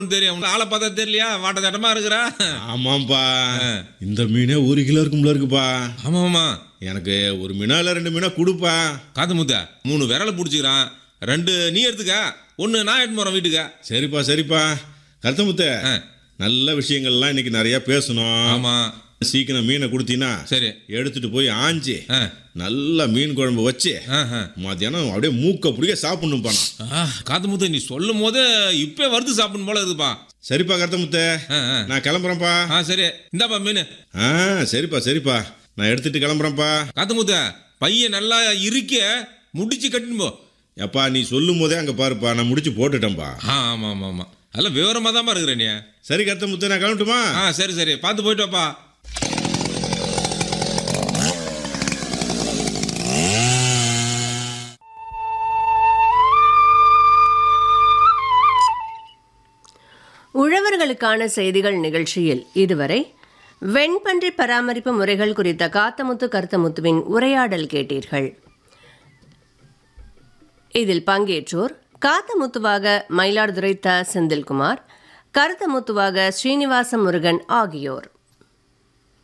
தெரியும் உனக்கு ஆளை பார்த்தா தெரியலையா வாட்ட தட்டமா இருக்கிறா ஆமாம்பா இந்த மீனே ஒரு கிலோ இருக்கும்ல இருக்குப்பா ஆமா ஆமா எனக்கு ஒரு மீனா இல்லை ரெண்டு மீனா கொடுப்பா காத்து முத்த மூணு விரலை பிடிச்சிக்கிறான் ரெண்டு நீ எடுத்துக்க ஒன்று நான் எடுத்து போகிறேன் வீட்டுக்கு சரிப்பா சரிப்பா கருத்தமுத்த ஆ, நல்ல விஷயங்கள்லாம் இன்னைக்கு நிறைய பேசணும் ஆமா சீக்கிரம் மீனை கொடுத்தீங்கன்னா சரி எடுத்துட்டு போய் ஆஞ்சி ஆ, நல்ல மீன் குழம்பு வச்சு ஆ, ஆ. மத்தியானம் அப்படியே மூக்க பிடிக்க சாப்பிடணும் பானா ஆ, காத்து முத்த நீ சொல்லும் போது இப்பே வறுத்து சாப்பிடணும் போல இருக்குப்பா சரிப்பா கருத்தமுத்த ஆ, ஆ. நான் கிளம்புறேன்ப்பா ஆ சரி இந்தாப்பா மீன் ஆ சரிப்பா சரிப்பா நான் எடுத்துட்டு கிளம்புறேன்ப்பா காத்து முத்த பையன் நல்லா இருக்க முடிச்சு கட்டின்னு போ எப்பா நீ சொல்லும் போதே அங்கே பாருப்பா நான் முடிச்சு போட்டுட்டேன்ப்பா ஆ ஆமா ஆமா ஆமா அதெல்லாம் விவரமாக தான்ப்பா இருக்கிற நீ சரி கருத்தமுத்த நான் கிளம்பட்டுமா ஆ சரி சரி பார்த்து போயிட்டு வாப்பா உழவர்களுக்கான செய்திகள் நிகழ்ச்சியில் இதுவரை வெண்பன்றி பராமரிப்பு முறைகள் குறித்த காத்தமுத்து கருத்தமுத்துவின் உரையாடல் கேட்டீர்கள் இதில் பங்கேற்றோர் காத்தமுத்துவாக மயிலாடுதுறை த செந்தில்குமார் கருத்தமுத்துவாக ஸ்ரீனிவாச முருகன் ஆகியோர்